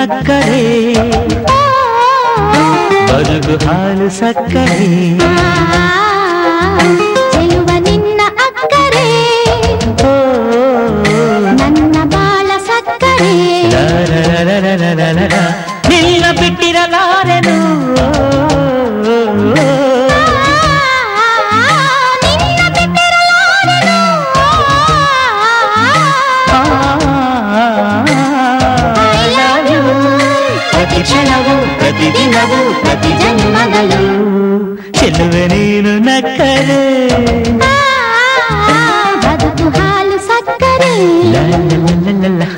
ನಕ್ಕರೆ ಬದುಕು ಹಾಲು ಸಕ್ಕರೆ ಚೆಲುವ ನಿನ್ನ ಅಕ್ಕರೆ ಓ, ನನ್ನ ಬಾಳ ಸಕ್ಕರೆ ಲರರರರರರರ. ನಿನ್ನ ಬಿಟ್ಟಿರಲಾರೆನು ನಿನ್ನ ಬಿಟ್ಟಿರಲಾರೆನು. I love you. ಪ್ರತಿ ಕ್ಷಣವೂ ಪ್ರತಿದಿನವೂ ಪ್ರತಿ ಜನ್ಮಗಳು ಚೆಲುವೆ ನೀನು ನಕ್ಕರೆ ಬದುಕು ಹಾಲು ಸಕ್ಕರೆ ಲ ಲ ಲ ಲ ಲ ಲ.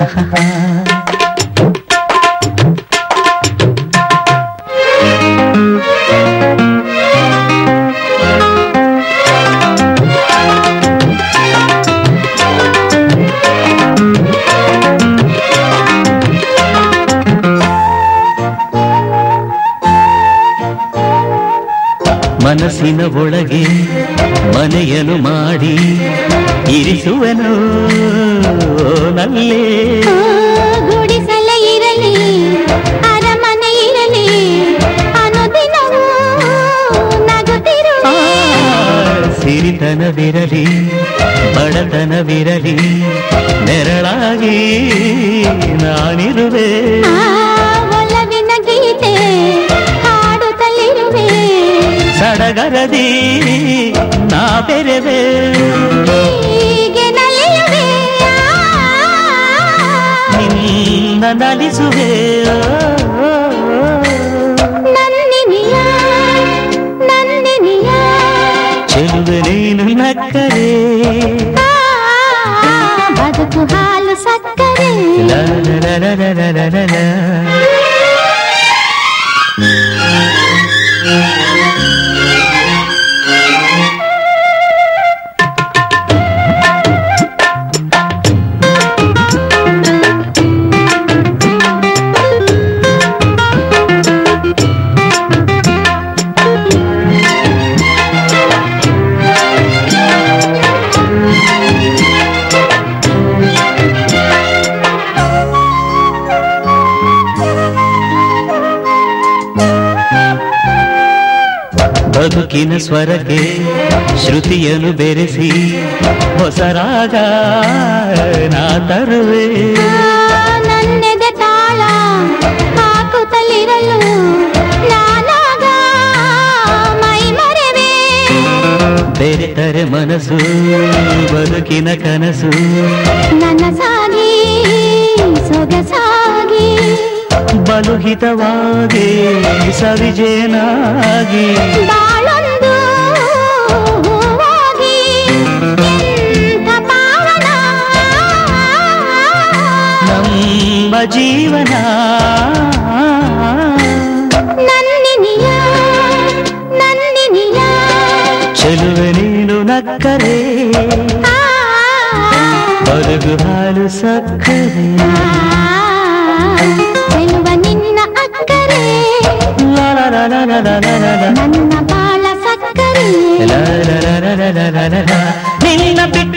ಮನಸ್ಸಿನ ಒಳಗೆ ಮನೆಯನ್ನು ಮಾಡಿ ಇರಿಸುವನು ನಲ್ಲೇ ಗುಡಿಸಲ ಇರಲಿ ಅರಮನೆ ಇರಲಿ ಅನುದಿನವೂ ನಗುತ್ತಿರುವ ಸಿರಿತನವಿರಲಿ ಬಡತನವಿರಲಿ ನೆರಳಾಗಿ ನಾನಿರುವೆ ಒಲವಿನ ಗೀತೆ ಹಾಡುತ್ತಲಿರುವೆ ಸಡಗರದಿ ನಾ ಬೆರೆವೆ ಹೀಗೆ ನಲಿಯುವೆ ನಿನ್ನ ನಲಿಸುವೆ ನನ್ನಿನಿಯ ನನ್ನಿನಿಯ ಚೆಲುವೆ ನೀನು ನಕ್ಕರೆ ಬದುಕು ಹಾಲು ಸಕ್ಕರೆ ಲ ಲ ಲ ಲ ಲ ಲ ಲ ಲ. ಬದುಕಿನ ಸ್ವರಕ್ಕೆ ಶ್ರುತಿಯನ್ನು ಬೆರೆಸಿ ಹೊಸ ರಾಗ ನಾ ತರುವೆ ನನ್ನೆದೆ ತಾಳ ಹಾಕುತ್ತಲಿರಲು ನಾನಾಗ ಮೈ ಮರೆವೆ ಬೆರೆತರೆ ಮನಸ್ಸು ಬದುಕಿನ ಕನಸು ನನಸಾಗಿ ಸೊಗಸಾಗಿ ಬಲುಹಿತವಾಗಿ ಸವಿಜೇನಾಗಿ ಬಾಳೊಂದು ಹೂವಾಗಿ ಎಂಥ ಪಾವನ ನಮ್ಮ ಜೀವನ ನನ್ನಿನಿಯ ನನ್ನಿನಿಯ ಚೆಲುವೆ ನೀನು ನಕ್ಕರೆ ಆ, ಬದುಕು ಹಾಲು ಸಕ್ಕರೆ ಚೆಲುವ ನಿನ್ನ ಅಕ್ಕರೆ ಲಾ ಲಾ ಲಾ ಲಾ ಲಾ ಲಾ ಲಾ ಲಾ. ನನ್ನ ಬಾಳ ಸಕ್ಕರೆ ಲಾ ಲಾ ಲಾ ಲಾ ಲಾ ಲಾ ಲಾ ಲಾ. ನಿನ್ನ ಬಿಟ್ಟ